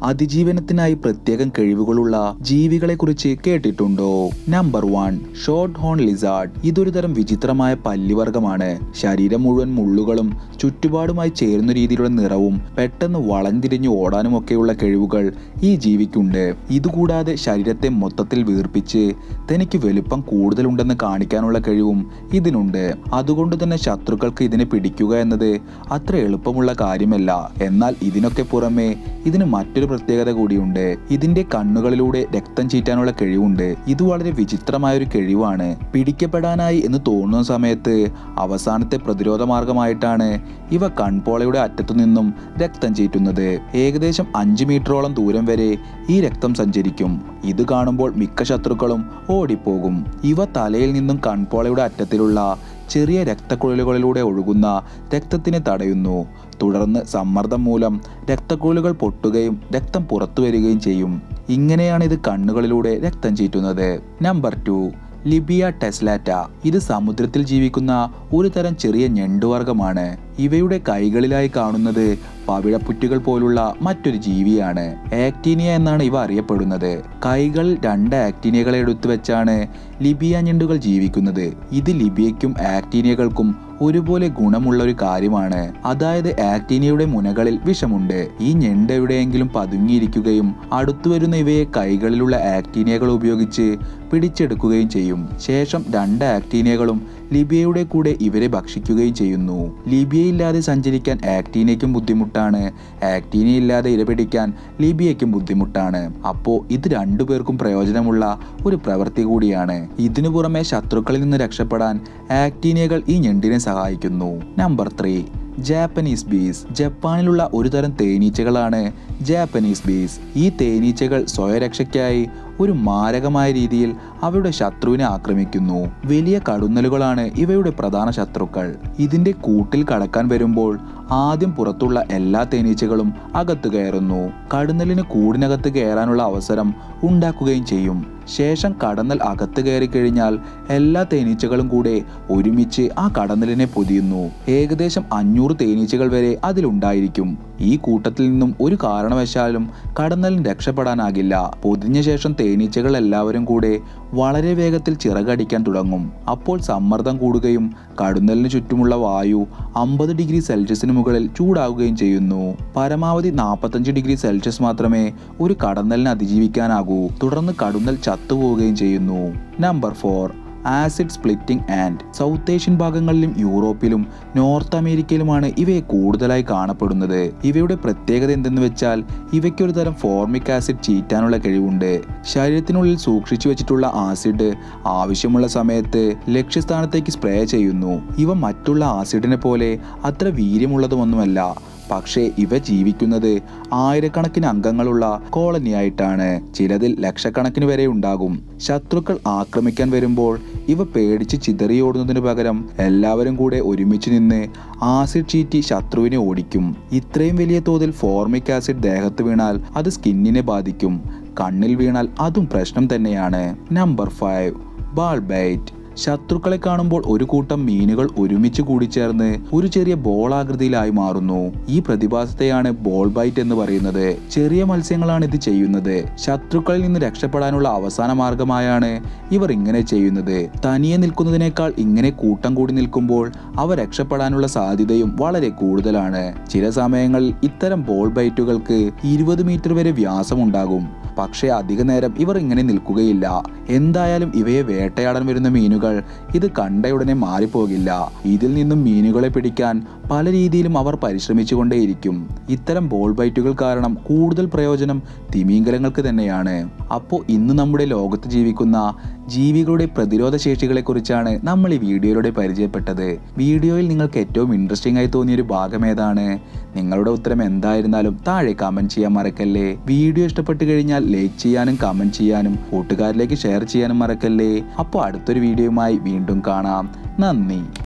അതിജീവനത്തിനായി പ്രത്യേകം കഴിവുകളുള്ള ജീവികളെക്കുറിച്ച് കേട്ടിട്ടുണ്ടോ number one short horn lizard ഇതൊരു തരം വിചിത്രമായ പല്ലിവർഗമാണ് ശരീരം മുഴുവൻ മുള്ളുകളും ചുറ്റുപാടുമായി ചേരുന്ന രീതിയിലുള്ള നിറവും പെട്ടെന്ന് വളഞ്ഞിരിഞ്ഞു ഓടാനും ഒക്കെയുള്ള കഴിവുകൾ ഈ ജീവിക്കുണ്ട് ഇതുകൂടാതെ ശരീരത്തെ മൊത്തത്തിൽ വീർപ്പിച്ച് തനിക്ക് വലുപ്പം കൂടുതലുണ്ടെന്ന് കാണിക്കാനുള്ള കഴിവും ഇതിനുണ്ട് അതുകൊണ്ട് തന്നെ ശത്രുക്കൾക്ക് ഇതിനെ പിടിക്കുക എന്നത് അത്ര എളുപ്പമുള്ള കാര്യമല്ല എന്നാൽ ഇതിനൊക്കെ പുറമെ ഇതിന് മറ്റൊരു പ്രത്യേകത കൂടിയുണ്ട് ഇതിന്റെ കണ്ണുകളിലൂടെ രക്തം ചീറ്റാനുള്ള കഴിവുണ്ട് ഇത് വളരെ വിചിത്രമായ ഒരു കഴിവാണ് പിടിക്കപ്പെടാനായി എന്ന് തോന്നുന്ന സമയത്ത് അവസാനത്തെ പ്രതിരോധ മാർഗമായിട്ടാണ് ഇവ കൺപോളയുടെ അറ്റത്തു നിന്നും രക്തം ചീറ്റുന്നത് ഏകദേശം അഞ്ച് മീറ്ററോളം ദൂരം വരെ ഈ രക്തം സഞ്ചരിക്കും ഇത് കാണുമ്പോൾ മിക്ക ശത്രുക്കളും ഓടിപ്പോകും ഇവ തലയിൽ നിന്നും കൺപോളയുടെ അറ്റത്തിലുള്ള ചെറിയ രക്തക്കുഴലുകളിലൂടെ ഒഴുകുന്ന രക്തത്തിനെ തടയുന്നു തുടർന്ന് സമ്മർദ്ദം മൂലം രക്തക്കുഴലുകൾ പൊട്ടുകയും രക്തം പുറത്തു വരികയും ചെയ്യും ഇങ്ങനെയാണ് ഇത് കണ്ണുകളിലൂടെ രക്തം ചീറ്റുന്നത് നമ്പർ ടു ലിബിയ ടെസ്ലാറ്റ ഇത് സമുദ്രത്തിൽ ജീവിക്കുന്ന ഒരു തരം ചെറിയ ഞണ്ടുവർഗമാണ് ഇവയുടെ കൈകളിലായി കാണുന്നത് പവിഴപ്പുറ്റുകൾ പോലുള്ള മറ്റൊരു ജീവിയാണ് ആക്ടീനിയ എന്നാണ് ഇവ അറിയപ്പെടുന്നത് കൈകളിൽ രണ്ട് ആക്ടീനിയകളെ എടുത്തു വെച്ചാണ് ലിബിയ ഞണ്ടുകൾ ജീവിക്കുന്നത് ഇത് ലിബിയയ്ക്കും ആക്ടീനിയകൾക്കും ഒരുപോലെ ഗുണമുള്ള ഒരു കാര്യമാണ് അതായത് ആക്ടീനിയയുടെ മുനകളിൽ വിഷമുണ്ട് ഈ ഞണ്ട് എവിടെയെങ്കിലും പതുങ്ങിയിരിക്കുകയും അടുത്തു വരുന്ന ഇവയെ കൈകളിലുള്ള ആക്ടീനിയകൾ ഉപയോഗിച്ച് പിടിച്ചെടുക്കുകയും ചെയ്യും ശേഷം രണ്ട് ആക്ടീനിയകളും ലിബിയയുടെ കൂടെ ഇവരെ ഭക്ഷിക്കുകയും ചെയ്യുന്നു ലിബിയയില്ലാതെ സഞ്ചരിക്കാൻ ആക്ടീനിയയ്ക്കും ബുദ്ധിമുട്ടാണ് ആക്ടീനിയ ഇല്ലാതെ ഇരപിടിക്കാൻ ലിബിയയ്ക്കും ബുദ്ധിമുട്ടാണ് അപ്പോൾ ഇത് രണ്ടുപേർക്കും പ്രയോജനമുള്ള ഒരു പ്രവൃത്തി കൂടിയാണ് ഇതിനു പുറമെ ശത്രുക്കളിൽ നിന്ന് രക്ഷപ്പെടാൻ ആക്ടീനിയകൾ ഈ ഞണ്ടിനെ സഹായിക്കുന്നു നമ്പർ ത്രീ ജാപ്പനീസ് ബീസ് ജപ്പാനിലുള്ള ഒരു തരം തേനീച്ചകളാണ് ജാപ്പനീസ് ബീസ് ഈ തേനീച്ചകൾ സ്വയരക്ഷയ്ക്കായി ഒരു മാരകമായ രീതിയിൽ അവയുടെ ശത്രുവിനെ ആക്രമിക്കുന്നു വലിയ കടുന്നലുകളാണ് ഇവയുടെ പ്രധാന ശത്രുക്കൾ ഇതിന്റെ കൂട്ടിൽ കടക്കാൻ വരുമ്പോൾ ആദ്യം പുറത്തുള്ള എല്ലാ തേനീച്ചകളും അകത്ത് കയറുന്നു കടന്നലിന് കൂടിനകത്ത് കയറാനുള്ള അവസരം ഉണ്ടാക്കുകയും ചെയ്യും ശേഷം കടന്നൽ അകത്ത് കയറി കഴിഞ്ഞാൽ എല്ലാ തേനീച്ചകളും കൂടെ ഒരുമിച്ച് ആ കടന്നലിനെ പൊതിയുന്നു ഏകദേശം അഞ്ഞൂറ് തേനീച്ചകൾ വരെ അതിലുണ്ടായിരിക്കും ഈ കൂട്ടത്തിൽ നിന്നും ഒരു കാരണവശാലും കടന്നലിന് രക്ഷപ്പെടാനാകില്ല പൊതിഞ്ഞ ശേഷം തേനീച്ചകൾ എല്ലാവരും കൂടെ വളരെ വേഗത്തിൽ ചിറകടിക്കാൻ തുടങ്ങും അപ്പോൾ സമ്മർദ്ദം കൂടുകയും കടന്നലിന് ചുറ്റുമുള്ള വായു അമ്പത് ഡിഗ്രി സെൽഷ്യസിന് മുകളിൽ ചൂടാവുകയും ചെയ്യുന്നു പരമാവധി നാൽപ്പത്തഞ്ച് ഡിഗ്രി സെൽഷ്യസ് മാത്രമേ ഒരു കടന്നലിന് അതിജീവിക്കാനാകൂ തുടർന്ന് കടന്നൽ ചത്തുപോവുകയും ചെയ്യുന്നു number four acid splitting and south Asian ഭാഗങ്ങളിലും യൂറോപ്പിലും നോർത്ത് അമേരിക്കയിലുമാണ് ഇവയെ കൂടുതലായി കാണപ്പെടുന്നത് ഇവയുടെ പ്രത്യേകത എന്തെന്ന് വെച്ചാൽ ഇവയ്ക്കൊരു തരം ഫോർമിക് ആസിഡ് ചീറ്റാനുള്ള കഴിവുണ്ട് ശരീരത്തിനുള്ളിൽ സൂക്ഷിച്ചു വെച്ചിട്ടുള്ള ആസിഡ് ആവശ്യമുള്ള സമയത്ത് ലക്ഷ്യസ്ഥാനത്തേക്ക് സ്പ്രേ ചെയ്യുന്നു ഇവ മറ്റുള്ള ആസിഡിനെ പോലെ അത്ര വീര്യമുള്ളതുമൊന്നുമല്ല പക്ഷേ ഇവ ജീവിക്കുന്നത് ആയിരക്കണക്കിന് അംഗങ്ങളുള്ള കോളനിയായിട്ടാണ് ചിലതിൽ ലക്ഷക്കണക്കിന് വരെ ഉണ്ടാകും ശത്രുക്കൾ ആക്രമിക്കാൻ വരുമ്പോൾ ഇവ പേടിച്ച് ചിതറിയോടുന്നതിനു പകരം എല്ലാവരും കൂടെ ഒരുമിച്ച് നിന്ന് ആസിഡ് ചീറ്റി ശത്രുവിനെ ഓടിക്കും ഇത്രയും വലിയ തോതിൽ ഫോർമിക് ആസിഡ് ദേഹത്ത് വീണാൽ അത് സ്കിന്നിനെ ബാധിക്കും കണ്ണിൽ വീണാൽ അതും പ്രശ്നം തന്നെയാണ് നമ്പർ ഫൈവ് ബാൾബൈറ്റ് ശത്രുക്കളെ കാണുമ്പോൾ ഒരു കൂട്ടം മീനുകൾ ഒരുമിച്ച് കൂടിച്ചേർന്ന് ഒരു ചെറിയ ബോൾ ആകൃതിയിലായി മാറുന്നു ഈ പ്രതിഭാസത്തെയാണ് ബോൾ ബൈറ്റ് എന്ന് പറയുന്നത് ചെറിയ മത്സ്യങ്ങളാണ് ഇത് ചെയ്യുന്നത് ശത്രുക്കളിൽ നിന്ന് രക്ഷപ്പെടാനുള്ള അവസാന മാർഗമായാണ് ഇവർ ഇങ്ങനെ ചെയ്യുന്നത് തനിയെ നിൽക്കുന്നതിനേക്കാൾ ഇങ്ങനെ കൂട്ടം കൂടി നിൽക്കുമ്പോൾ അവ രക്ഷപ്പെടാനുള്ള സാധ്യതയും വളരെ കൂടുതലാണ് ചില സമയങ്ങളിൽ ഇത്തരം ബോൾ ബൈറ്റുകൾക്ക് ഇരുപത് മീറ്റർ വരെ വ്യാസമുണ്ടാകും പക്ഷേ അധിക നേരം ഇവർ ഇങ്ങനെ നിൽക്കുകയില്ല എന്തായാലും ഇവയെ വേട്ടയാടാൻ വരുന്ന മീനുകൾ ഇത് കണ്ടയുടനെ മാറിപ്പോകില്ല ഇതിൽ നിന്നും മീനുകളെ പിടിക്കാൻ പല രീതിയിലും അവർ പരിശ്രമിച്ചുകൊണ്ടേയിരിക്കും ഇത്തരം ബോൾ ബൈറ്റുകൾ കാരണം കൂടുതൽ പ്രയോജനം തിമീങ്കലങ്ങൾക്ക് തന്നെയാണ് അപ്പോൾ ഇന്ന് നമ്മുടെ ലോകത്ത് ജീവിക്കുന്ന ജീവികളുടെ പ്രതിരോധ ശേഷികളെക്കുറിച്ചാണ് നമ്മൾ ഈ വീഡിയോയിലൂടെ പരിചയപ്പെട്ടത് വീഡിയോയിൽ നിങ്ങൾക്ക് ഏറ്റവും ഇൻട്രസ്റ്റിംഗ് ആയി തോന്നിയ ഒരു ഭാഗം ഏതാണ് നിങ്ങളുടെ ഉത്തരം എന്തായിരുന്നാലും താഴെ കമന്റ് ചെയ്യാൻ മറക്കല്ലേ വീഡിയോ ഇഷ്ടപ്പെട്ട് കഴിഞ്ഞാൽ ലൈക്ക് ചെയ്യാനും കമന്റ് ചെയ്യാനും കൂട്ടുകാരിലേക്ക് ഷെയർ ചെയ്യാനും മറക്കല്ലേ അപ്പോൾ അടുത്തൊരു വീഡിയോയുമായി വീണ്ടും കാണാം നന്ദി